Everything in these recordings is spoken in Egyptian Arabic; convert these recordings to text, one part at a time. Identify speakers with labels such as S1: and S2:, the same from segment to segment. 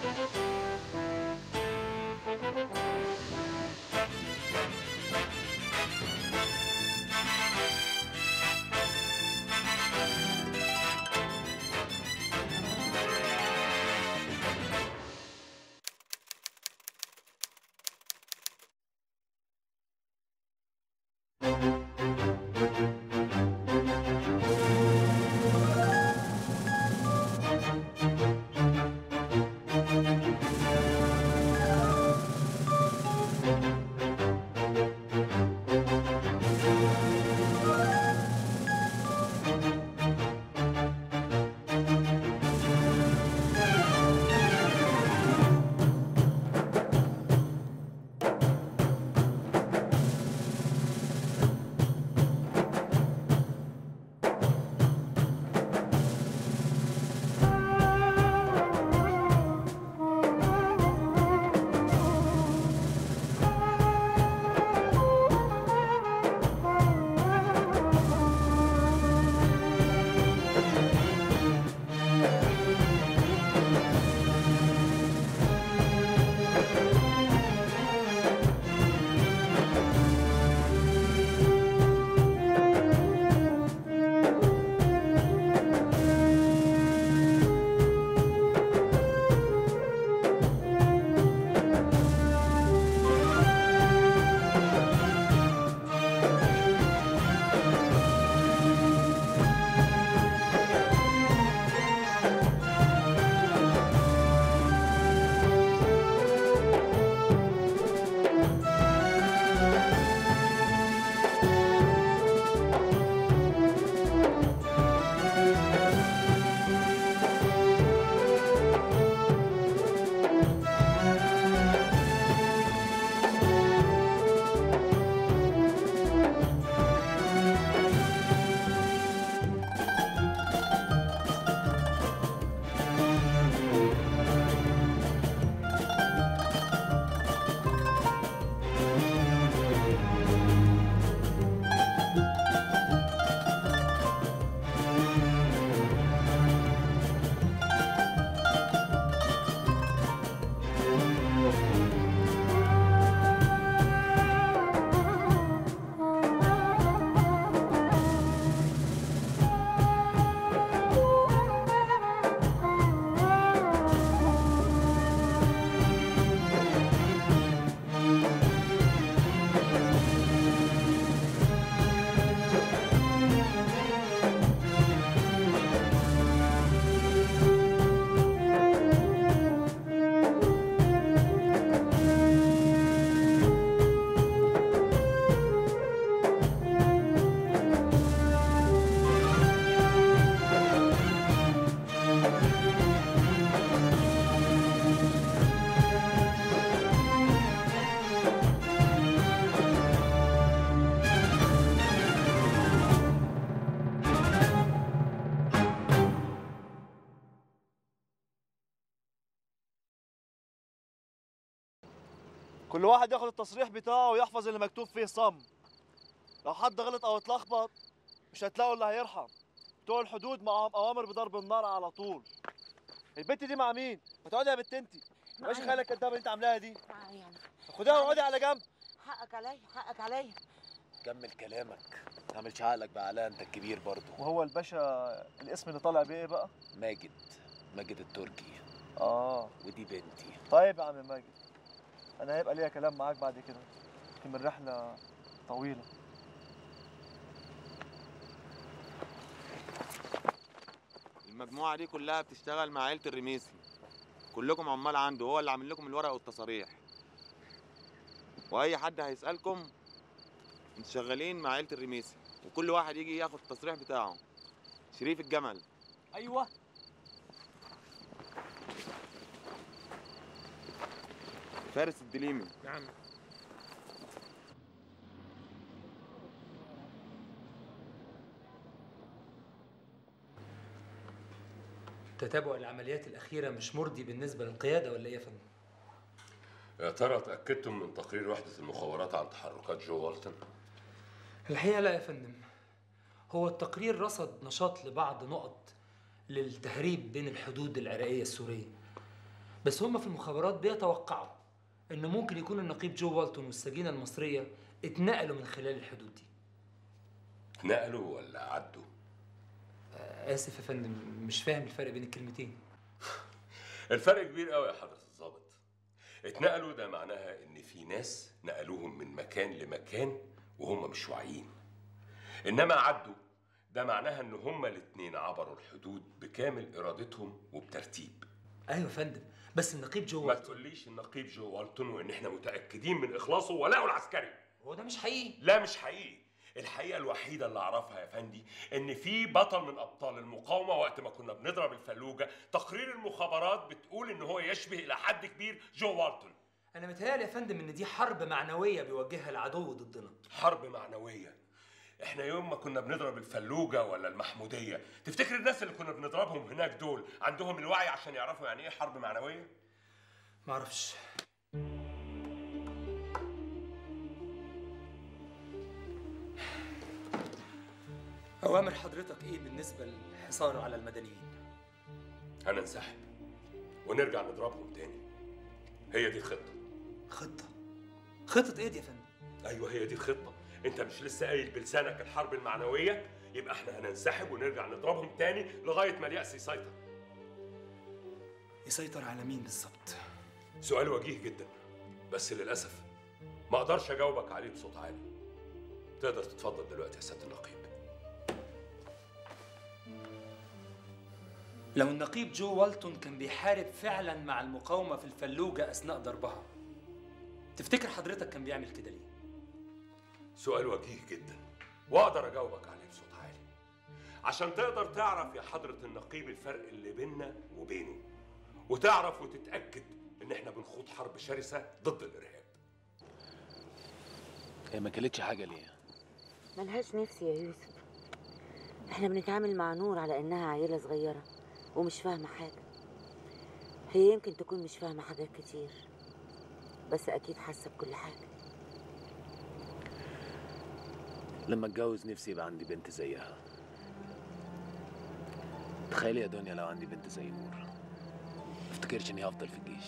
S1: كل واحد ياخد التصريح بتاعه ويحفظ اللي مكتوب فيه صم لو حد غلط او اتلخبط مش هتلاقوا اللي هيرحم بتوع الحدود معاهم اوامر بضرب النار على طول البت دي مع مين؟ ما تقعدي يا بت انت ماشي
S2: معايا.
S1: خالك الكدابه اللي انت عاملاها دي
S2: معايا أنا.
S1: خديها واقعدي على جنب
S2: حقك عليا حقك عليا
S3: كمل كلامك ما تعملش عقلك بعقلها انت الكبير برضه
S1: وهو الباشا الاسم اللي طالع بيه ايه بقى؟
S3: ماجد ماجد التركي
S1: اه
S3: ودي بنتي
S1: طيب يا عم ماجد انا هيبقى ليا كلام معاك بعد كده يمكن الرحله طويله
S4: المجموعة دي كلها بتشتغل مع عيلة الرميسي كلكم عمال عنده هو اللي عامل لكم الورق والتصاريح وأي حد هيسألكم انتوا شغالين مع عيلة الرميسي وكل واحد يجي ياخد التصريح بتاعه شريف الجمل
S1: ايوه
S4: فارس الدليمي
S5: نعم
S6: تتابع العمليات الأخيرة مش مرضي بالنسبة للقيادة ولا إيه يا فندم؟
S7: يا ترى اتأكدتم من تقرير وحدة المخابرات عن تحركات جو والتون؟
S6: الحقيقة لا يا فندم هو التقرير رصد نشاط لبعض نقط للتهريب بين الحدود العراقية السورية بس هم في المخابرات بيتوقعوا انه ممكن يكون النقيب جو والتون والسجينه المصريه اتنقلوا من خلال الحدود دي
S7: اتنقلوا ولا عدوا
S6: آه، اسف يا فندم مش فاهم الفرق بين الكلمتين
S7: الفرق كبير قوي يا حضرة الضابط اتنقلوا ده معناها ان في ناس نقلوهم من مكان لمكان وهم مش واعيين انما عدوا ده معناها ان هما الاتنين عبروا الحدود بكامل ارادتهم وبترتيب
S6: ايوه يا فندم بس النقيب جو
S7: ما
S6: والتون
S7: تقوليش النقيب جو والتون وان احنا متاكدين من اخلاصه ولاءه العسكري
S6: هو ده مش حقيقي
S7: لا مش حقيقي الحقيقة الوحيدة اللي أعرفها يا فندي إن في بطل من أبطال المقاومة وقت ما كنا بنضرب الفلوجة تقرير المخابرات بتقول إن هو يشبه إلى حد كبير جو والتون
S6: انا متهيألي يا فندم ان دي حرب معنويه بيوجهها العدو ضدنا
S7: حرب معنوية إحنا يوم ما كنا بنضرب الفلوجة ولا المحمودية تفتكر الناس اللي كنا بنضربهم هناك دول عندهم الوعي عشان يعرفوا يعني إيه حرب معنوية؟
S6: معرفش أوامر حضرتك إيه بالنسبة للحصار على المدنيين؟
S7: هننسحب ونرجع نضربهم تاني هي دي الخطة
S6: خطة خطة إيه دي يا فندم؟
S7: ايوه هي دي الخطه انت مش لسه قايل بلسانك الحرب المعنويه يبقى احنا هننسحب ونرجع نضربهم تاني لغايه ما الياس يسيطر
S6: يسيطر على مين بالظبط؟
S7: سؤال وجيه جدا بس للاسف ما اقدرش اجاوبك عليه بصوت عالي تقدر تتفضل دلوقتي يا سياده النقيب
S6: لو النقيب جو والتون كان بيحارب فعلا مع المقاومة في الفلوجة أثناء ضربها تفتكر حضرتك كان بيعمل كده ليه؟
S7: سؤال وجيه جدا واقدر اجاوبك عليه بصوت عالي عشان تقدر تعرف يا حضره النقيب الفرق اللي بيننا وبينه وتعرف وتتاكد ان احنا بنخوض حرب شرسه ضد الارهاب
S3: هي ما كلتش حاجه ليه
S2: ملهاش نفس يا يوسف احنا بنتعامل مع نور على انها عيلة صغيرة ومش فاهمة حاجة هي يمكن تكون مش فاهمة حاجات كتير بس اكيد حاسة بكل حاجة
S3: لما اتجوز نفسي يبقى عندي بنت زيها تخيلي يا دنيا لو عندي بنت زي نور افتكرش اني هفضل في الجيش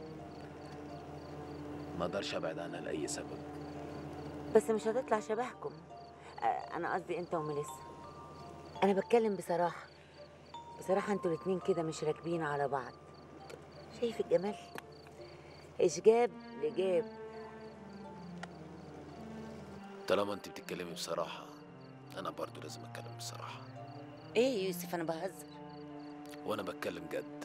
S3: ما اقدرش ابعد عنها لاي سبب
S2: بس مش هتطلع شبهكم آه، انا قصدي انت وميليسا انا بتكلم بصراحة بصراحة انتوا الاتنين كده مش راكبين على بعض شايف الجمال اشجاب لجاب
S3: طالما انت بتتكلمي بصراحه انا برضو لازم اتكلم بصراحه
S2: ايه يا يوسف انا بهزر
S3: وانا بتكلم جد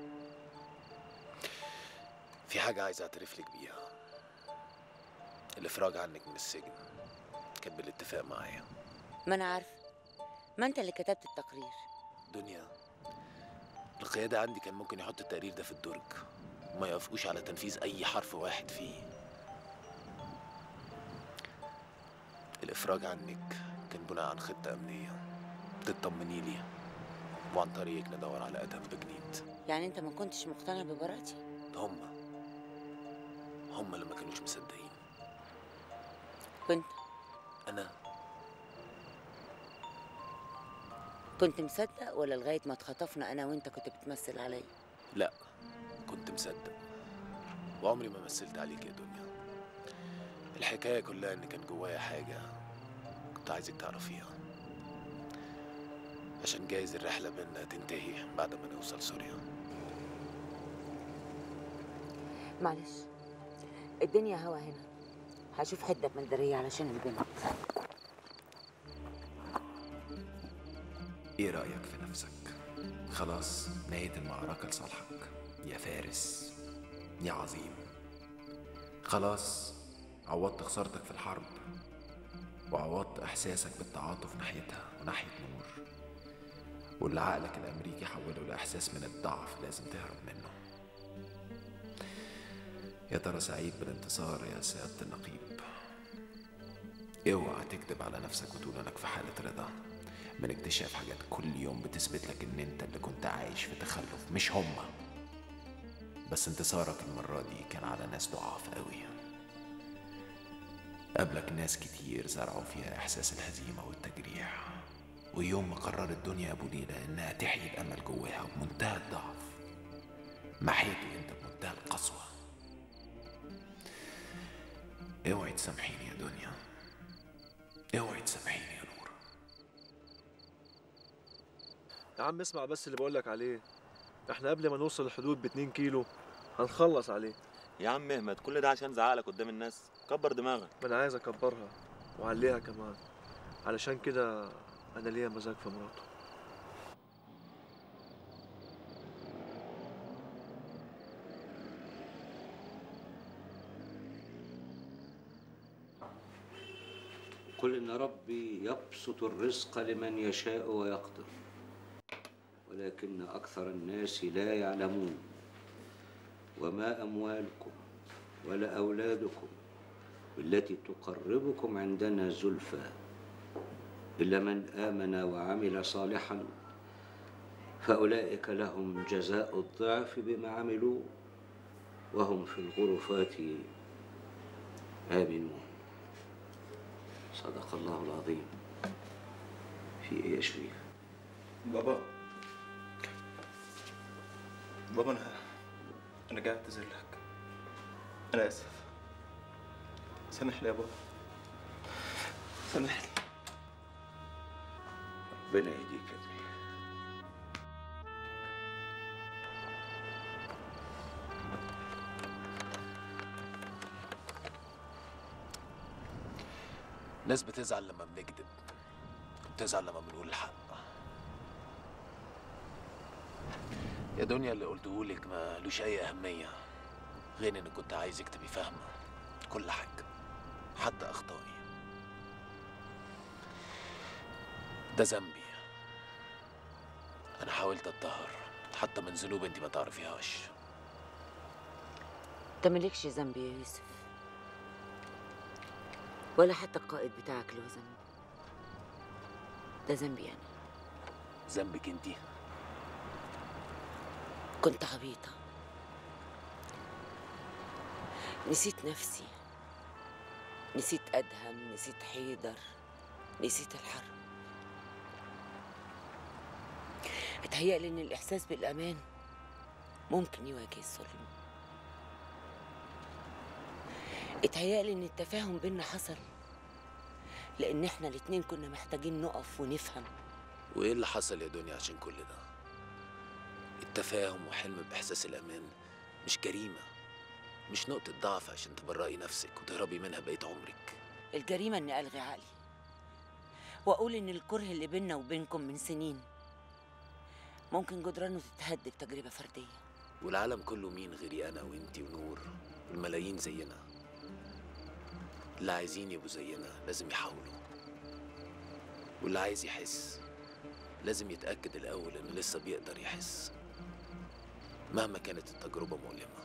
S3: في حاجه عايز اعترف لك بيها الافراج عنك من السجن كان بالاتفاق معايا
S2: ما انا عارفة ما انت اللي كتبت التقرير
S3: دنيا القيادة عندي كان ممكن يحط التقرير ده في الدرج وما يوافقوش على تنفيذ أي حرف واحد فيه الإفراج عنك كان بناء عن خطة أمنية تطمني لي وعن طريقك ندور على أدهم بجنيد
S2: يعني انت ما كنتش مقتنع ببراءتي
S3: هما هما اللي ما كانوش مصدقين
S2: كنت
S3: أنا
S2: كنت مصدق ولا لغاية ما اتخطفنا انا وانت كنت بتمثل عليا
S3: لا كنت مصدق وعمري ما مثلت عليك يا دنيا الحكاية كلها إن كان جوايا حاجة كنت عايزك تعرفيها عشان جايز الرحلة بينا تنتهي بعد ما نوصل سوريا
S2: معلش الدنيا هوا هنا هشوف حتة بندرية علشان البنت
S5: ايه رأيك في نفسك؟ خلاص نهاية المعركة لصالحك يا فارس يا عظيم خلاص عوضت خسارتك في الحرب وعوضت إحساسك بالتعاطف ناحيتها وناحية نور واللي عقلك الأمريكي حوله لإحساس من الضعف لازم تهرب منه يا ترى سعيد بالانتصار يا سيادة النقيب اوعى تكذب على نفسك وتقول انك في حالة رضا من اكتشاف حاجات كل يوم بتثبت لك ان انت اللي كنت عايش في تخلف مش هما بس انتصارك المرة دي كان على ناس ضعاف قوي قابلك ناس كتير زرعوا فيها احساس الهزيمة والتجريح ويوم ما قررت دنيا ابو ليلى انها تحيي الامل جواها بمنتهى الضعف محيته انت القسوة اوعي تسامحيني يا دنيا اوعي تسامحيني يا نور
S1: يا عم اسمع بس اللي بقولك عليه احنا قبل ما نوصل الحدود ب 2 كيلو هنخلص عليه
S4: يا عم احمد كل ده عشان زعلك قدام الناس كبر دماغك
S1: ما انا عايز اكبرها وعليها كمان علشان كده انا ليا مزاج في مراته
S8: قل إن ربي يبسط الرزق لمن يشاء ويقدر ولكن أكثر الناس لا يعلمون وما أموالكم ولا أولادكم بالتي تقربكم عندنا زلفى إلا من آمن وعمل صالحا فأولئك لهم جزاء الضعف بما عملوا وهم في الغرفات آمنون صدق الله العظيم في ايه يا شريف
S9: بابا بابا انا انا جاي اعتذر لك انا اسف سامحني يا بابا سامحني
S8: ربنا يهديك يا ابني
S3: ناس بتزعل لما بنكذب بتزعل لما بنقول الحق يا دنيا اللي قلتهولك ما لوش اي اهميه غير اني كنت عايزك تبقي فاهمه كل حاجه حتى اخطائي ده ذنبي انا حاولت اتطهر حتى من ذنوب انت ما تعرفيهاش
S2: انت مالكش ذنب يا يوسف ولا حتى القائد بتاعك له ذنب ده ذنبي انا
S3: ذنبك انتي
S2: كنت عبيطة نسيت نفسي نسيت أدهم نسيت حيدر نسيت الحرب اتهيألي إن الإحساس بالأمان ممكن يواجه الظلم اتهيألي إن التفاهم بينا حصل لأن إحنا الاتنين كنا محتاجين نقف ونفهم
S3: وايه اللي حصل يا دنيا عشان كل ده التفاهم وحلم باحساس الامان مش جريمه مش نقطه ضعف عشان تبرئي نفسك وتهربي منها بقيت عمرك
S2: الجريمة إني ألغي عقلي وأقول إن الكره اللي بيننا وبينكم من سنين ممكن جدرانه تتهد بتجربة فردية
S3: والعالم كله مين غيري انا وانتي ونور والملايين زينا اللي عايزين يبقوا زينا لازم يحاولوا واللي عايز يحس لازم يتأكد الأول إنه لسه بيقدر يحس مهما كانت التجربة مؤلمة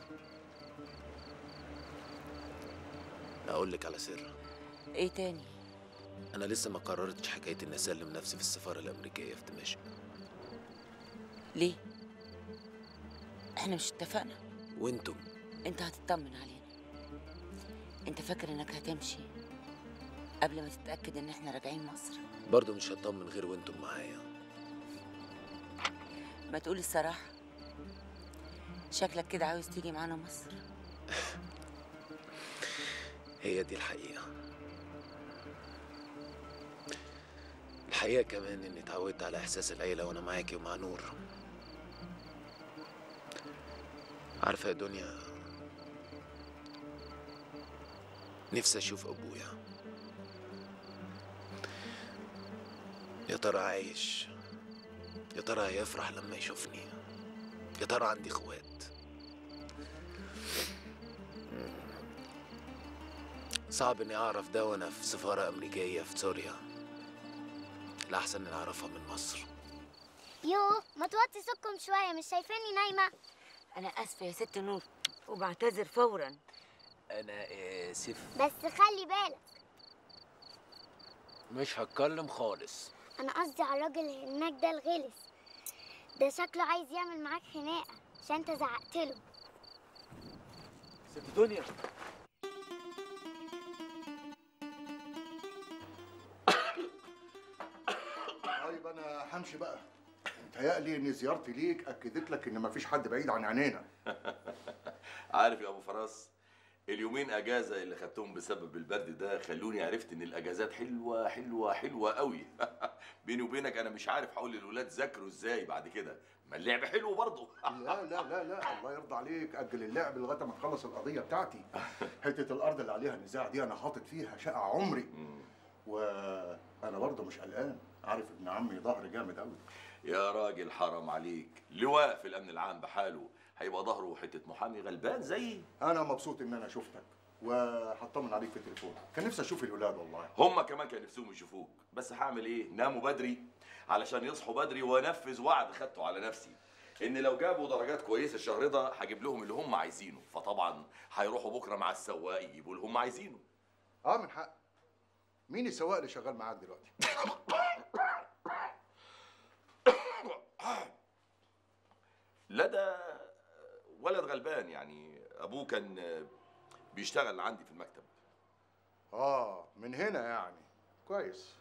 S3: أقول لك على سر
S2: إيه تاني؟
S3: أنا لسه ما قررتش حكاية إني أسلم نفسي في السفارة الأمريكية في دمشق
S2: ليه؟ إحنا مش اتفقنا
S3: وأنتم
S2: أنت هتطمن علينا أنت فاكر إنك هتمشي قبل ما تتأكد إن إحنا راجعين مصر
S3: برضه مش هطمن غير وأنتم معايا
S2: ما تقول الصراحة شكلك كده عاوز تيجي معانا مصر
S3: هي دي الحقيقة الحقيقة كمان إني اتعودت على إحساس العيلة وأنا معاكي ومع نور عارفة يا دنيا نفسي أشوف أبويا يا ترى عايش يا ترى هيفرح لما يشوفني يا ترى عندي اخوات صعب اني اعرف ده وانا في سفارة امريكية في سوريا الاحسن اني اعرفها من مصر
S10: يوه ما توطي صوتكم شوية مش شايفاني نايمة
S2: أنا آسفة يا ست نور وبعتذر فورا
S3: انا اسف
S10: بس خلي بالك
S3: مش هتكلم خالص
S10: أنا قصدي على الراجل اللي هناك ده الغلس ده شكله عايز يعمل معاك خناقة عشان انت زعقت له
S1: ست دنيا
S11: طيب انا همشي بقى متهيألي ان زيارتي ليك اكدت لك ان مفيش حد بعيد عن عينينا
S12: عارف يا ابو فراس اليومين اجازه اللي خدتهم بسبب البرد ده خلوني عرفت ان الاجازات حلوه حلوه حلوه قوي بيني وبينك انا مش عارف هقول للولاد ذاكروا ازاي بعد كده ما اللعب حلو برضه
S11: لا لا لا لا الله يرضى عليك اجل اللعب لغايه ما تخلص القضيه بتاعتي حته الارض اللي عليها النزاع دي انا حاطط فيها شقه عمري وانا برضه مش قلقان عارف ابن عمي ظهر جامد قوي
S12: يا راجل حرام عليك لواء في الامن العام بحاله هيبقى ظهره حته محامي غلبان زيي
S11: انا مبسوط ان انا شفتك وهطمن عليك في التليفون كان نفسي اشوف الولاد والله
S12: هما كمان كان نفسهم يشوفوك بس هعمل ايه ناموا بدري علشان يصحوا بدري وانفذ وعد خدته على نفسي ان لو جابوا درجات كويسه الشهر ده هجيب لهم اللي هم عايزينه فطبعا هيروحوا بكره مع السواق يجيبوا اللي هم عايزينه
S11: اه من حق مين السواق اللي شغال معاك دلوقتي
S12: لا ده ولد غلبان يعني ابوه كان بيشتغل عندي في المكتب
S11: اه من هنا يعني كويس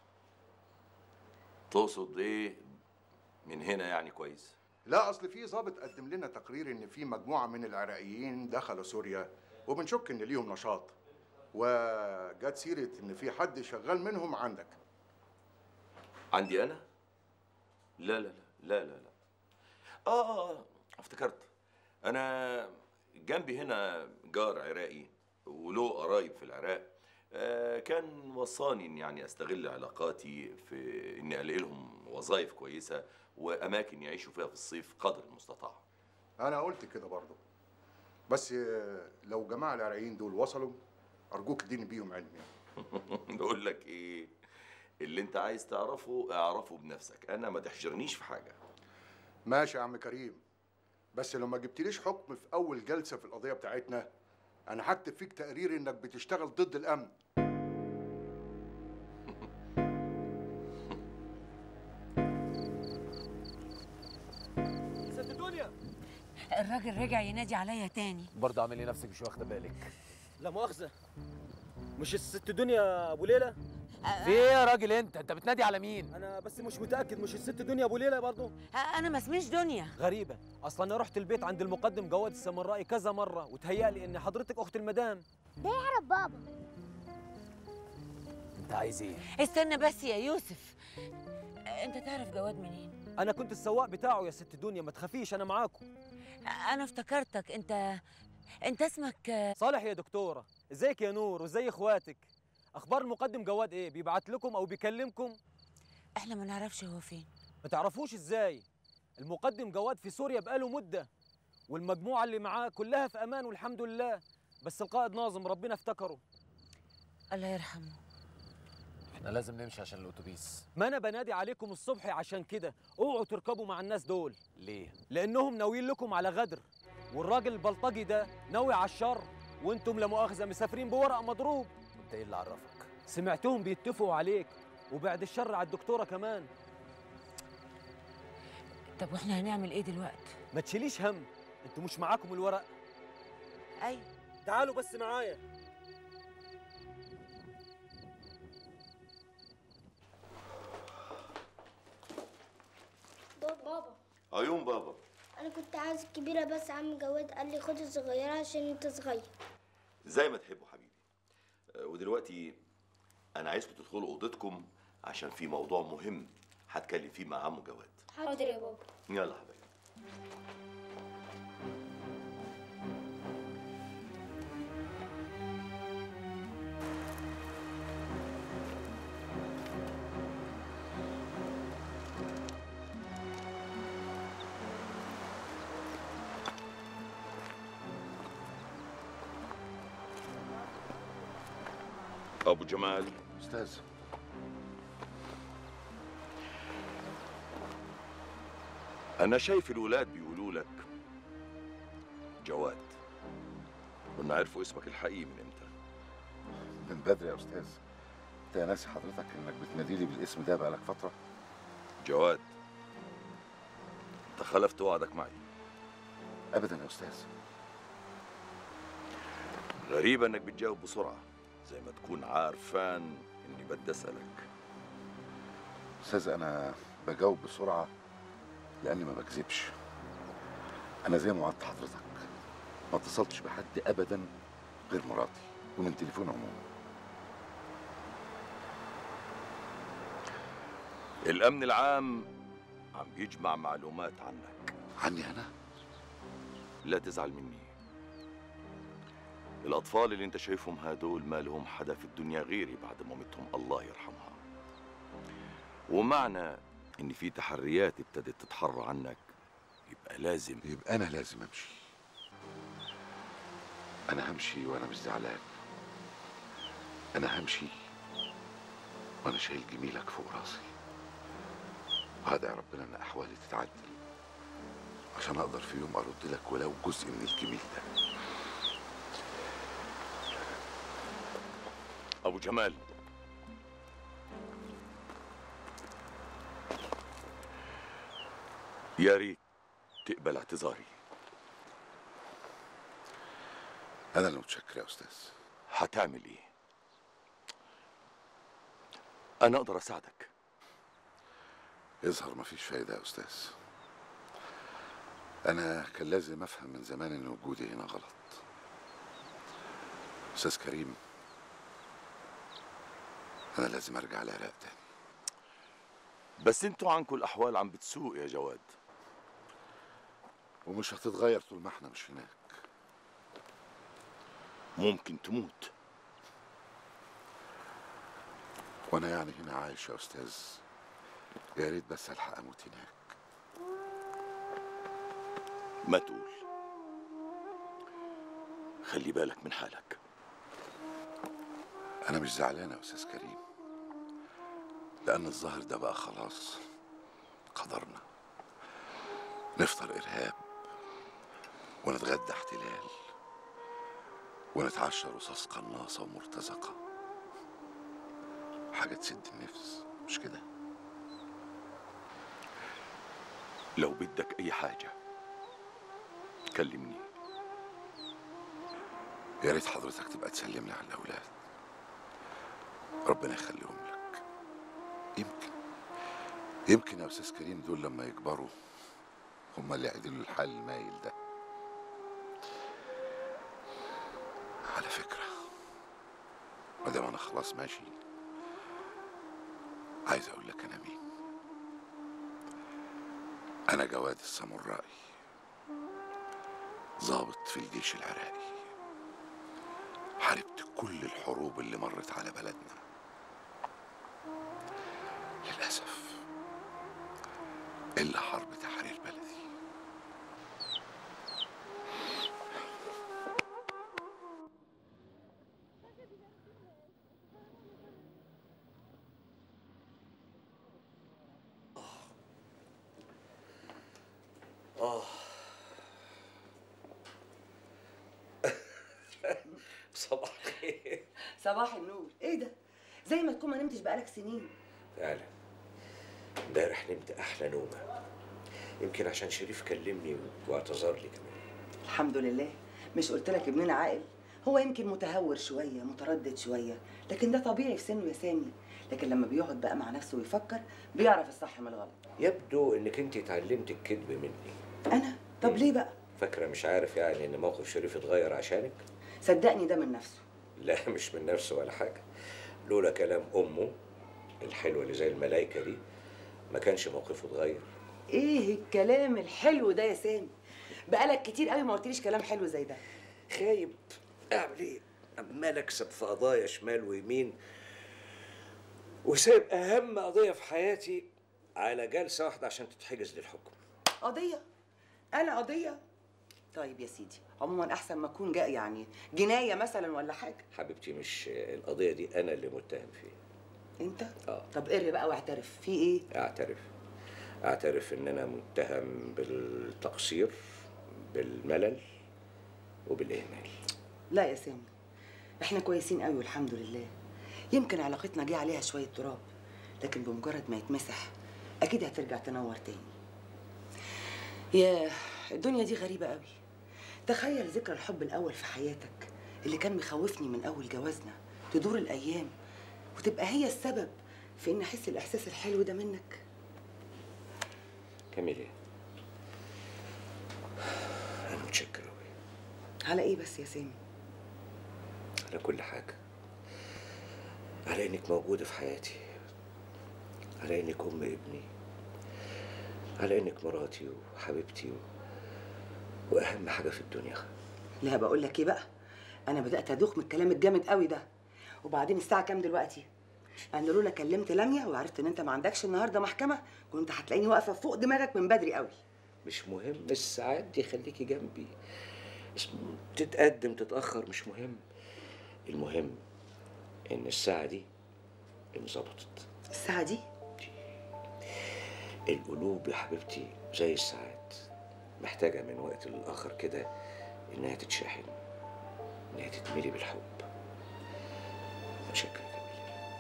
S12: تقصد ايه من هنا يعني كويس
S11: لا اصل في ضابط قدم لنا تقرير ان في مجموعه من العراقيين دخلوا سوريا وبنشك ان ليهم نشاط وجت سيره ان في حد شغال منهم عندك
S12: عندي انا لا لا لا لا لا لا اه اه آه، افتكرت انا جنبي هنا جار عراقي وله قرايب في العراق آه كان وصاني ان يعني استغل علاقاتي في اني الاقي لهم وظائف كويسه واماكن يعيشوا فيها في الصيف قدر المستطاع
S11: انا قلت كده برضه بس آه، لو جماعه العراقيين دول وصلوا ارجوك اديني بيهم علم يعني
S12: بقول لك ايه اللي انت عايز تعرفه اعرفه بنفسك انا ما تحشرنيش في حاجه
S11: ماشي يا عم كريم بس لو ما جبتليش حكم في اول جلسه في القضيه بتاعتنا انا هكتب فيك تقرير انك بتشتغل ضد الامن
S13: ست دنيا
S2: الراجل رجع ينادي عليا تاني
S13: برضه عامل لي نفسك مش واخده بالك لا مؤاخذه مش الست دنيا ابو ليلى
S14: في ايه يا راجل انت انت بتنادي على مين
S13: انا بس مش متاكد مش الست دنيا ابو ليلى برضه
S2: انا ما اسميش دنيا
S13: غريبه اصلا انا رحت البيت عند المقدم جواد السمرائي كذا مره وتهيألي ان حضرتك اخت المدام
S10: ده يعرف بابا
S14: انت عايز ايه
S2: استنى بس يا يوسف انت تعرف جواد منين
S13: انا كنت السواق بتاعه يا ست دنيا ما تخافيش انا معاكم
S2: انا افتكرتك انت انت اسمك
S13: صالح يا دكتوره ازيك يا نور وازي اخواتك اخبار المقدم جواد ايه بيبعت لكم او بيكلمكم
S2: احنا ما نعرفش هو فين
S13: ما تعرفوش ازاي المقدم جواد في سوريا بقاله مده والمجموعه اللي معاه كلها في امان والحمد لله بس القائد ناظم ربنا افتكره
S2: الله يرحمه
S14: احنا لازم نمشي عشان الاتوبيس
S13: ما انا بنادي عليكم الصبح عشان كده اوعوا تركبوا مع الناس دول
S14: ليه
S13: لانهم ناويين لكم على غدر والراجل البلطجي ده ناوي على الشر وانتم لا مؤاخذه مسافرين بورق مضروب
S14: انت ايه اللي عرفك
S13: سمعتهم بيتفقوا عليك وبعد الشر على الدكتوره كمان
S2: طب واحنا هنعمل ايه دلوقتي
S13: ما تشيليش هم انتوا مش معاكم الورق
S2: ايوه
S13: تعالوا بس معايا
S10: بابا بابا
S12: عيون بابا
S10: انا كنت عايز الكبيره بس عم جواد قال لي خد الصغيره عشان انت صغير
S12: زي ما تحبوا حبيبي آه، ودلوقتي انا عايزكم تدخلوا اوضتكم عشان في موضوع مهم هتكلم فيه مع عمو جواد
S10: حاضر يا بابا
S12: يلا حبيبي ابو جمال
S11: استاذ
S12: انا شايف الولاد بيقولوا لك جواد كنا عرفوا اسمك الحقيقي من امتى
S11: من بدري يا استاذ انت ناسي حضرتك انك بتناديلي بالاسم ده بقالك فتره
S12: جواد انت خلفت وعدك معي
S11: ابدا يا استاذ
S12: غريبة انك بتجاوب بسرعة زي ما تكون عارفان اني بدي اسألك
S11: استاذ انا بجاوب بسرعه لاني ما بكذبش انا زي ما وعدت حضرتك
S15: ما اتصلتش بحد ابدا غير مراتي ومن تليفون عموما
S12: الامن العام عم بيجمع معلومات عنك
S15: عني انا
S12: لا تزعل مني الاطفال اللي انت شايفهم هدول ما لهم حدا في الدنيا غيري بعد مامتهم الله يرحمها ومعنى ان في تحريات ابتدت تتحرى عنك يبقى لازم
S15: يبقى انا لازم امشي انا همشي وانا مش زعلان انا همشي وانا شايل جميلك فوق راسي وهدعي ربنا ان احوالي تتعدل عشان اقدر في يوم ارد لك ولو جزء من الجميل ده
S12: ابو جمال يا ريت تقبل اعتذاري
S15: انا اللي متشكر يا استاذ
S12: هتعمل ايه انا اقدر اساعدك
S15: يظهر مفيش فايده يا استاذ انا كان لازم افهم من زمان ان وجودي هنا غلط استاذ كريم انا لازم ارجع العراق تاني
S12: بس انتوا عنكم الاحوال عم بتسوق يا جواد
S15: ومش هتتغير طول ما احنا مش هناك
S12: ممكن تموت
S15: وانا يعني هنا عايش يا استاذ يا ريت بس الحق اموت هناك
S12: ما تقول خلي بالك من حالك
S15: انا مش زعلان يا استاذ كريم لان الظاهر ده بقى خلاص قدرنا نفطر ارهاب ونتغدى احتلال ونتعشى رصاص قناصه ومرتزقه حاجه تسد النفس مش كده
S12: لو بدك اي حاجه كلمني
S15: يا ريت حضرتك تبقى تسلم لي على الاولاد ربنا يخليهم لك يمكن يمكن يا استاذ كريم دول لما يكبروا هم اللي يعدلوا الحال المايل ده على فكره ما دام انا خلاص ماشي عايز اقول لك انا مين انا جواد السامورائي ضابط في الجيش العراقي حاربت كل الحروب اللي مرت على بلدنا للأسف إلا حرب تحرير بلدي
S16: اه صباح الخير
S17: صباح النور ايه ده زي ما تكون ما نمتش بقالك سنين
S16: فعلا امبارح نمت احلى نومه يمكن عشان شريف كلمني واعتذر لي كمان
S17: الحمد لله مش قلت لك ابننا عاقل هو يمكن متهور شويه متردد شويه لكن ده طبيعي في سنه يا سامي لكن لما بيقعد بقى مع نفسه ويفكر بيعرف الصح من الغلط
S16: يبدو انك انت اتعلمت الكذب مني
S17: انا طب ليه بقى
S16: فاكره مش عارف يعني ان موقف شريف اتغير عشانك
S17: صدقني ده من نفسه
S16: لا مش من نفسه ولا حاجه لولا كلام امه الحلوه اللي زي الملايكه دي ما كانش موقفه اتغير
S17: ايه الكلام الحلو ده يا سامي بقالك كتير قوي ما قلتليش كلام حلو زي ده
S16: خايب اعمل ايه عمال اكسب في قضايا شمال ويمين وسايب اهم قضيه في حياتي على جلسه واحده عشان تتحجز للحكم
S17: قضيه انا قضيه طيب يا سيدي عموما احسن ما اكون جاء يعني جنايه مثلا ولا حاجه
S16: حبيبتي مش القضيه دي انا اللي متهم فيها
S17: انت
S16: اه
S17: طب قري بقى واعترف في ايه
S16: اعترف اعترف ان انا متهم بالتقصير بالملل وبالاهمال
S17: لا يا سامي احنا كويسين قوي والحمد لله يمكن علاقتنا جه عليها شويه تراب لكن بمجرد ما يتمسح اكيد هترجع تنور تاني يا الدنيا دي غريبه قوي تخيل ذكرى الحب الاول في حياتك اللي كان مخوفني من اول جوازنا تدور الايام وتبقى هي السبب في ان احس الاحساس الحلو ده منك
S16: كاميليا انا متشكر قوي
S17: على ايه بس يا سامي
S16: على كل حاجة على إنك موجودة في حياتي على إنك أم ابني على إنك مراتي وحبيبتي و... وأهم حاجة في الدنيا
S17: لا بقول لك ايه بقى انا بدات ادوخ من الكلام الجامد قوي ده وبعدين الساعه كام دلوقتي انا لولا كلمت لميا وعرفت ان انت ما عندكش النهارده محكمه كنت هتلاقيني واقفه فوق دماغك من بدري قوي
S16: مش مهم الساعات دي خليكي جنبي بس تتقدم تتأخر مش مهم المهم إن الساعة دي انظبطت
S17: الساعه دي
S16: القلوب يا حبيبتي زي الساعات محتاجة من وقت للآخر كده إنها تتشحن إنها تتملي بالحب متشكر يا جميلة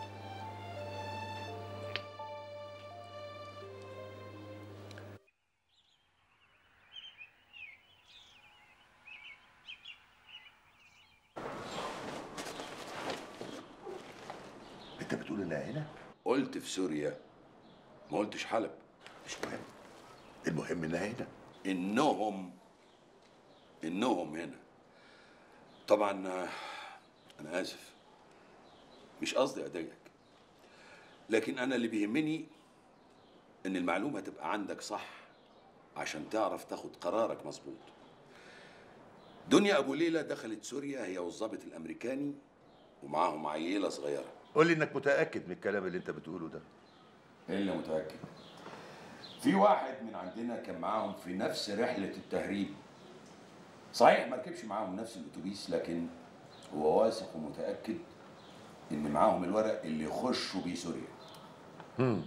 S15: انت بتقول انها هنا
S18: قلت في سوريا ما قلتش حلب
S15: مش مهم المهم انها هنا
S18: انهم انهم هنا طبعا آه، انا اسف مش قصدي اضايقك لكن انا اللي بيهمني ان المعلومه تبقى عندك صح عشان تعرف تاخد قرارك مظبوط دنيا ابو ليلى دخلت سوريا هي والظابط الامريكاني ومعاهم عيله صغيره
S15: قول لي انك متاكد من الكلام اللي انت بتقوله ده
S18: الا متاكد في واحد من عندنا كان معاهم في نفس رحله التهريب صحيح ما ركبش معاهم نفس الاتوبيس لكن هو واثق ومتاكد ان معاهم الورق اللي يخشوا بيه سوريا
S15: هم.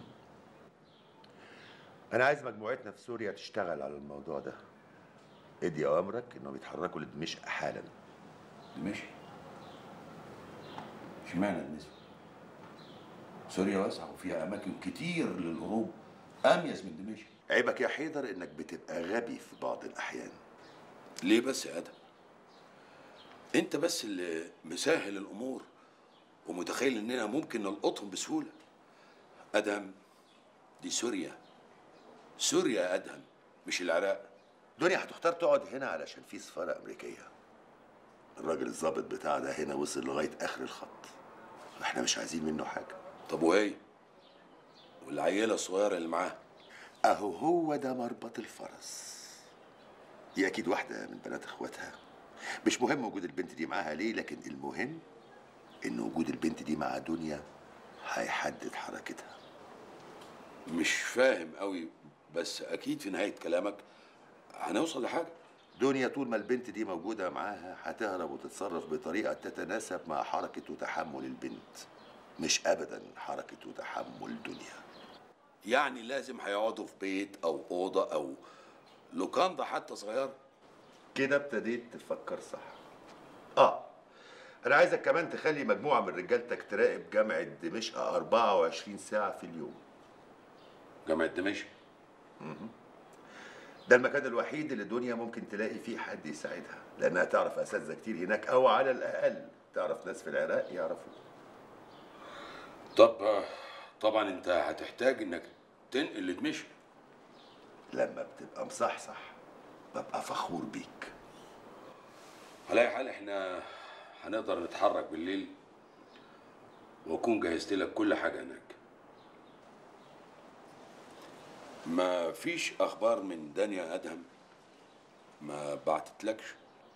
S15: انا عايز مجموعتنا في سوريا تشتغل على الموضوع ده ادي اوامرك انهم يتحركوا لدمشق حالا
S18: دمشق اشمعنى دمشق سوريا واسعه وفيها اماكن كتير للهروب اميز من دمشق
S15: عيبك يا حيدر انك بتبقى غبي في بعض الاحيان
S18: ليه بس يا ادم انت بس اللي مسهل الامور ومتخيل اننا ممكن نلقطهم بسهوله ادهم دي سوريا سوريا يا ادهم مش العراق
S15: دنيا هتختار تقعد هنا علشان في سفاره امريكيه الراجل الضابط بتاع ده هنا وصل لغايه اخر الخط احنا مش عايزين منه حاجه
S18: طب وهي والعيله الصغيره اللي معاه
S15: اهو هو ده مربط الفرس دي اكيد واحده من بنات اخواتها مش مهم وجود البنت دي معاها ليه لكن المهم ان وجود البنت دي مع دنيا هيحدد حركتها
S18: مش فاهم قوي بس اكيد في نهايه كلامك هنوصل لحاجه
S15: دنيا طول ما البنت دي موجودة معاها هتهرب وتتصرف بطريقة تتناسب مع حركة وتحمل البنت مش أبدا حركة وتحمل دنيا
S18: يعني لازم هيقعدوا في بيت او اوضه او لوكاندا حتى صغيره
S15: كده ابتديت تفكر صح اه انا عايزك كمان تخلي مجموعة من رجالتك تراقب جامعة دمشق 24 ساعة في اليوم
S18: جامعة دمشق
S15: مهم. ده المكان الوحيد اللي دنيا ممكن تلاقي فيه حد يساعدها لانها تعرف اساتذه كتير هناك او على الاقل تعرف ناس في العراق يعرفوا
S18: طب طبعا انت هتحتاج انك تنقل لدمشق
S15: لما بتبقى مصحصح ببقى فخور بيك
S18: على اي حال احنا هنقدر نتحرك بالليل واكون جهزت لك كل حاجه هناك ما فيش اخبار من دنيا ادهم ما بعتتلكش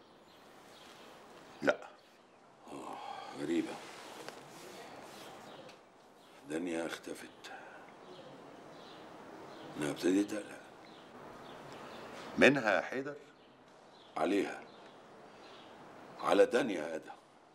S15: لا
S18: آه غريبه دنيا اختفت انا ابتديت اقلق
S15: منها يا حيدر
S18: عليها على دنيا ادهم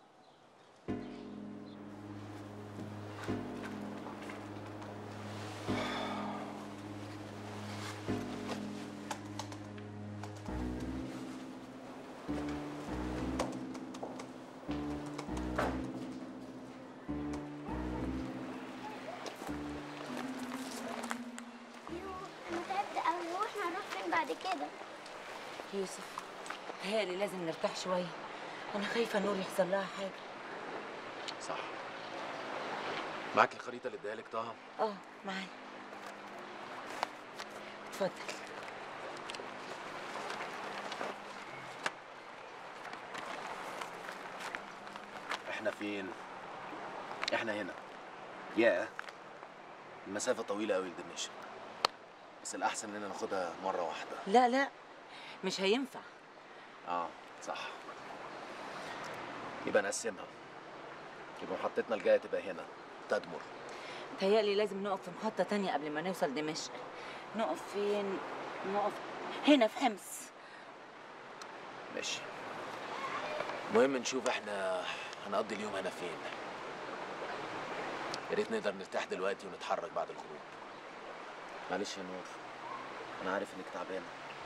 S10: انا تعبت قوي واحنا هنروح فين بعد كده
S2: يوسف هيالي لازم نرتاح شوية أنا خايفة نور يحصل لها حاجة
S5: صح معاك الخريطة اللي اديها لك طه
S2: اه معايا اتفضل
S14: احنا فين احنا هنا ياه المسافة طويلة قوي لدمشق بس الأحسن إننا ناخدها مرة واحدة
S2: لا لا مش هينفع
S14: اه صح يبقى نقسمها يبقى محطتنا الجاية تبقى هنا تدمر
S2: تهيألي لازم نقف في محطة تانية قبل ما نوصل دمشق نقف فين نقف هنا في حمص
S14: ماشي المهم نشوف احنا هنقضي اليوم هنا فين يا ريت نقدر نرتاح دلوقتي ونتحرك بعد الغروب معلش يا نور انا عارف انك تعبانه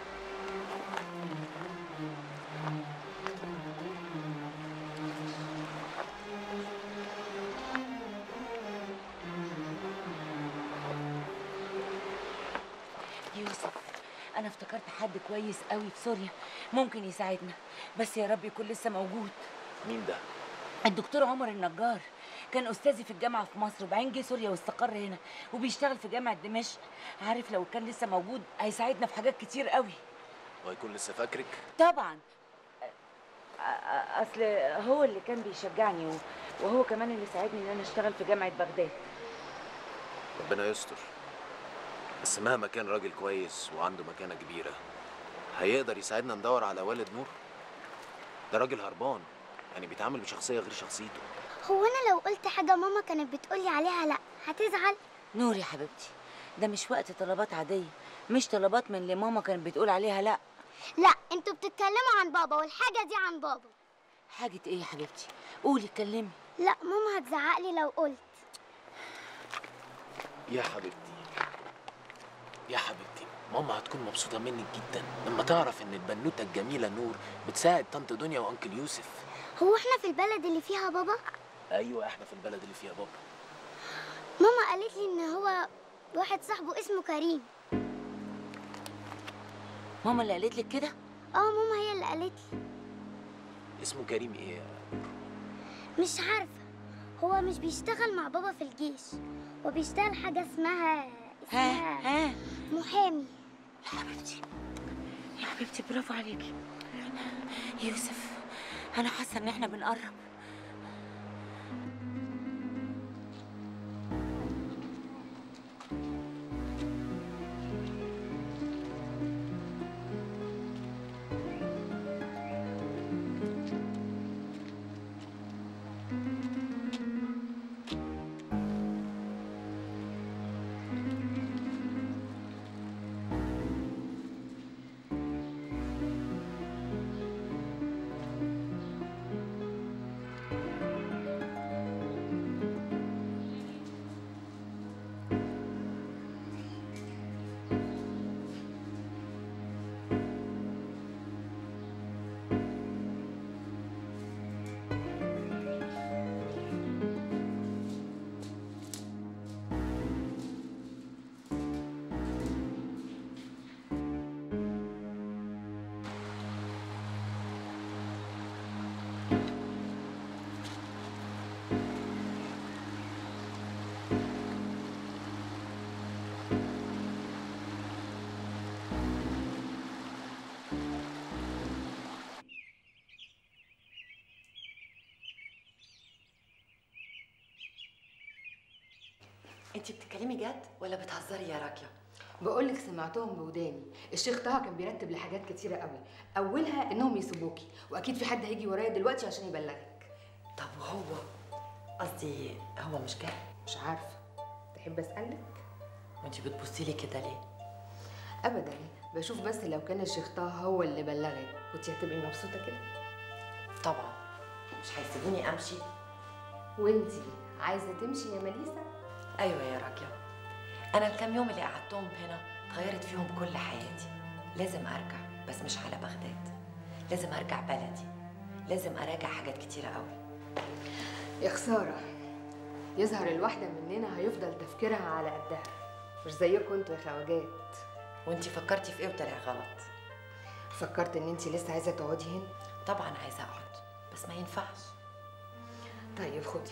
S2: يوسف انا افتكرت حد كويس قوي في سوريا ممكن يساعدنا بس يا رب يكون لسه موجود
S14: مين ده
S2: الدكتور عمر النجار كان استاذي في الجامعه في مصر وبعدين جه سوريا واستقر هنا وبيشتغل في جامعه دمشق عارف لو كان لسه موجود هيساعدنا في حاجات كتير قوي
S14: هو يكون لسه فاكرك
S2: طبعا أ- أ- اصل هو اللي كان بيشجعني و- وهو كمان اللي ساعدني ان انا اشتغل في جامعه بغداد
S14: ربنا يستر بس مهما كان راجل كويس وعنده مكانة كبيرة هيقدر يساعدنا ندور على والد نور ده راجل هربان يعني بيتعامل بشخصية غير شخصيته
S10: هو انا لو قلت حاجه ماما كانت بتقولي عليها لا هتزعل
S2: نور يا حبيبتي ده مش وقت طلبات عاديه مش طلبات من اللي ماما كانت بتقول عليها لا
S10: لا انتوا بتتكلموا عن بابا والحاجه دي عن بابا
S2: حاجه ايه يا حبيبتي قولي اتكلمي
S10: لا ماما هتزعق لي لو قلت
S14: يا حبيبتي يا حبيبتي ماما هتكون مبسوطة منك جدا لما تعرف ان البنوتة الجميلة نور بتساعد طنط دنيا وانكل يوسف
S10: هو احنا في البلد اللي فيها بابا
S14: ايوه احنا في البلد اللي فيها بابا
S10: ماما قالت لي ان هو واحد صاحبه اسمه كريم
S2: ماما اللي قالت لك كده
S10: اه ماما هي اللي قالت لي
S14: اسمه كريم ايه
S10: مش عارفه هو مش بيشتغل مع بابا في الجيش هو بيشتغل حاجه اسمها اسمها
S2: ها
S10: محامي
S2: يا حبيبتي يا حبيبتي برافو عليكي يوسف انا حاسه ان احنا بنقرب
S19: انت بتتكلمي جد ولا بتهزري يا راكيا
S20: بقول لك سمعتهم بوداني الشيخ طه كان بيرتب لحاجات كتيره قوي اولها انهم يسيبوكي واكيد في حد هيجي ورايا دلوقتي عشان يبلغك
S19: طب وهو قصدي هو مش جاي
S20: مش عارفه تحب اسالك
S19: وانت بتبصي لي كده ليه
S20: ابدا بشوف بس لو كان الشيخ طه هو اللي بلغك كنت هتبقي مبسوطه كده
S19: طبعا مش هيسيبوني امشي
S20: وانتي عايزه تمشي يا مليسه
S19: ايوه يا راكيا انا الكام يوم اللي قعدتهم هنا اتغيرت فيهم كل حياتي لازم ارجع بس مش على بغداد لازم ارجع بلدي لازم اراجع حاجات كتيره قوي
S20: يا خساره يظهر الواحده مننا هيفضل تفكيرها على قدها مش زيكم انتوا يا خواجات
S19: وانتي فكرتي في ايه وطلع غلط
S20: فكرت ان انتي لسه عايزه تقعدي هنا
S19: طبعا عايزه اقعد بس ما ينفعش
S20: طيب خدي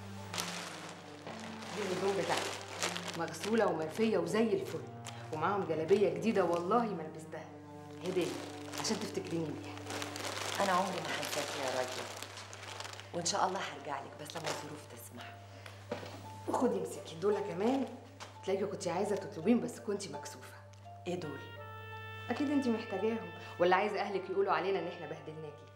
S20: دي الهدوم بتاعتك مغسوله ومرفيه وزي الفل ومعاهم جلابيه جديده والله ما لبستها هديه عشان تفتكريني بيها
S19: انا عمري ما هنساكي يا راجل وان شاء الله هرجع لك بس لما الظروف تسمح
S20: خدي امسكي دول كمان تلاقيكي كنت عايزه تطلبين بس كنتي مكسوفه
S19: ايه دول
S20: اكيد انت محتاجاهم ولا عايزه اهلك يقولوا علينا ان احنا بهدلناكي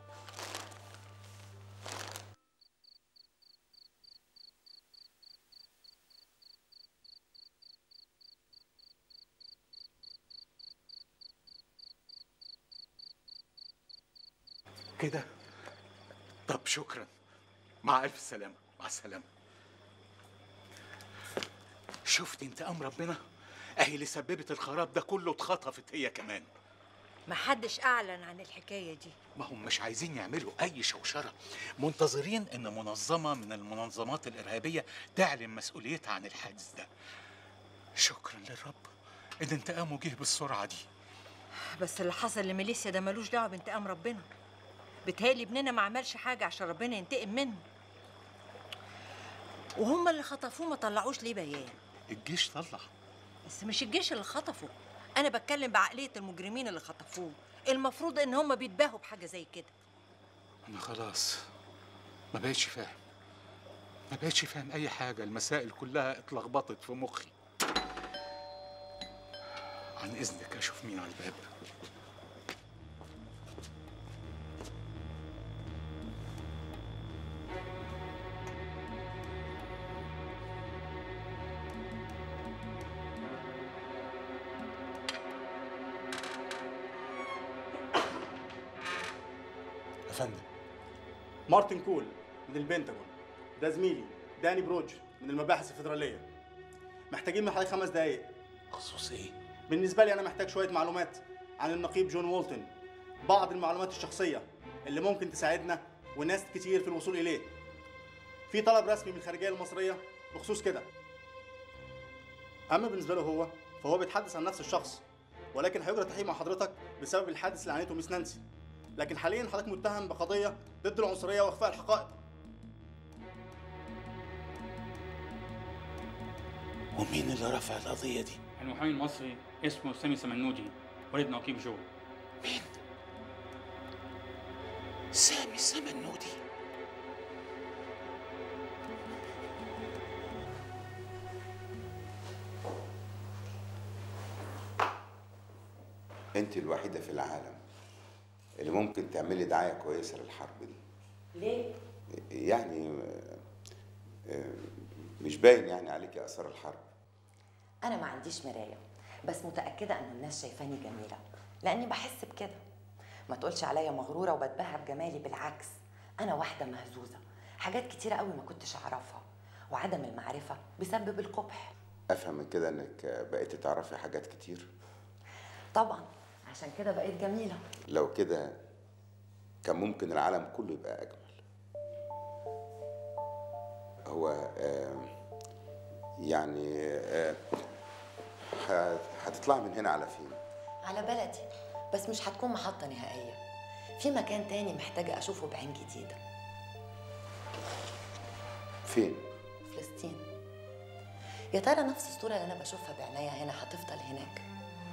S11: كده طب شكرا مع الف سلامه مع السلامه شفت انت امر ربنا اهي اللي سببت الخراب ده كله اتخطفت هي كمان
S21: محدش اعلن عن الحكايه دي
S11: ما هم مش عايزين يعملوا اي شوشره منتظرين ان منظمه من المنظمات الارهابيه تعلن مسؤوليتها عن الحادث ده شكرا للرب ان انتقامه جه بالسرعه دي
S21: بس اللي حصل لميليسيا ده ملوش دعوه بانتقام ربنا بتهيألي ابننا ما عملش حاجه عشان ربنا ينتقم منه وهم اللي خطفوه ما طلعوش ليه بيان
S11: الجيش طلع
S21: بس مش الجيش اللي خطفه انا بتكلم بعقليه المجرمين اللي خطفوه المفروض ان هم بيتباهوا بحاجه زي كده
S11: انا خلاص ما بقتش فاهم ما بقتش فاهم اي حاجه المسائل كلها اتلخبطت في مخي عن اذنك اشوف مين على الباب
S22: يا فندم مارتن كول من البنتاجون ده زميلي داني بروج من المباحث الفيدراليه محتاجين من حوالي خمس دقايق
S11: خصوص ايه؟
S22: بالنسبه لي انا محتاج شويه معلومات عن النقيب جون وولتون بعض المعلومات الشخصيه اللي ممكن تساعدنا وناس كتير في الوصول اليه في طلب رسمي من الخارجيه المصريه بخصوص كده اما بالنسبه له هو فهو بيتحدث عن نفس الشخص ولكن هيجرى تحقيق مع حضرتك بسبب الحادث اللي عانيته ميس نانسي لكن حاليا حضرتك متهم بقضيه ضد العنصريه واخفاء الحقائق
S11: ومين اللي رفع القضيه دي؟
S23: المحامي المصري اسمه سامي سمنودي والد نقيب جو
S11: مين؟ سامي سمنودي
S24: انت الوحيدة في العالم اللي ممكن تعملي دعاية كويسة للحرب دي
S19: ليه
S24: يعني آه، آه، مش باين يعني عليكي اثار الحرب
S19: انا ما عنديش مرايه بس متاكده ان الناس شايفاني جميله لاني بحس بكده ما تقولش عليا مغروره وبتباهى بجمالي بالعكس انا واحده مهزوزه حاجات كتيره قوي ما كنتش اعرفها وعدم المعرفه بيسبب القبح
S24: افهم من كده انك بقيتي تعرفي حاجات كتير
S19: طبعا عشان كده بقيت جميله
S24: لو كده كان ممكن العالم كله يبقى اجمل هو آه، يعني آه، ه- هتطلعي من هنا على فين
S19: على بلدي بس مش هتكون محطه نهائيه في مكان تاني محتاجه اشوفه بعين جديده
S24: فين
S19: فلسطين يا ترى نفس الصوره اللي انا بشوفها بعناية هنا هتفضل هناك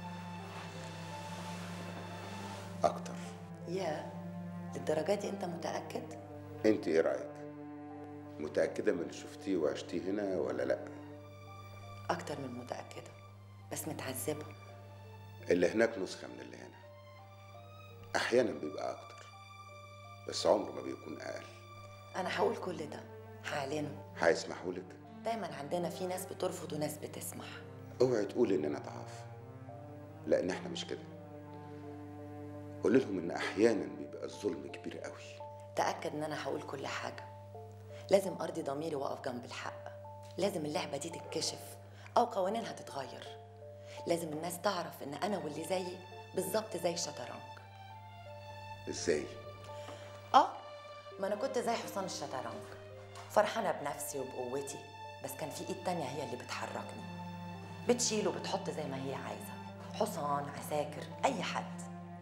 S24: اكتر
S19: يا للدرجه دي انت متاكد
S24: انت ايه رايك متاكده من اللي شفتيه وعشتيه هنا ولا لا
S19: اكتر من متاكده بس متعذبه
S24: اللي هناك نسخه من اللي هنا احيانا بيبقى اكتر بس عمره ما بيكون اقل
S19: انا هقول كل ده هعلنه
S24: هيسمحوا لك
S19: دايما عندنا في ناس بترفض وناس بتسمح
S24: اوعي تقولي اننا ضعاف لان احنا مش كده قول لهم ان احيانا بيبقى الظلم كبير قوي
S19: تاكد ان انا هقول كل حاجه لازم ارضي ضميري واقف جنب الحق لازم اللعبه دي تتكشف او قوانينها تتغير لازم الناس تعرف ان انا واللي زيي بالظبط زي الشطرنج
S24: ازاي
S19: اه ما انا كنت زي حصان الشطرنج فرحانه بنفسي وبقوتي بس كان في ايد تانية هي اللي بتحركني بتشيل وبتحط زي ما هي عايزه حصان عساكر اي حد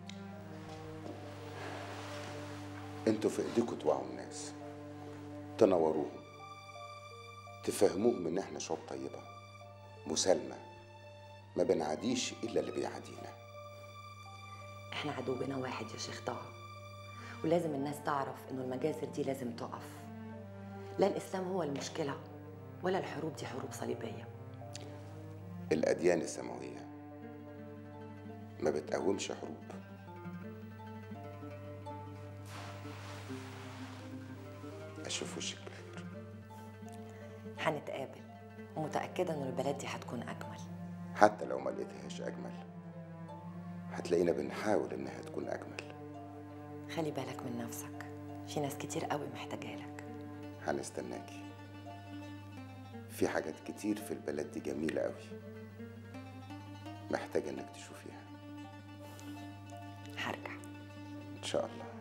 S24: انتوا في ايديكم توعوا الناس تنوروهم تفهموهم ان احنا شعوب طيبه مسالمه ما بنعاديش الا اللي بيعادينا
S19: احنا عدونا واحد يا شيخ طه ولازم الناس تعرف انه المجازر دي لازم تقف لا الإسلام هو المشكلة ولا الحروب دي حروب صليبية
S24: الأديان السماوية ما بتقومش حروب أشوف وشك بخير
S19: هنتقابل ومتأكدة إن البلد دي هتكون أجمل
S24: حتى لو ما لقيتهاش أجمل هتلاقينا بنحاول إنها تكون أجمل
S19: خلي بالك من نفسك في ناس كتير قوي محتاجالك
S24: هنستناكي في حاجات كتير في البلد دي جميلة قوي محتاجة إنك تشوفيها
S19: هرجع
S24: إن شاء الله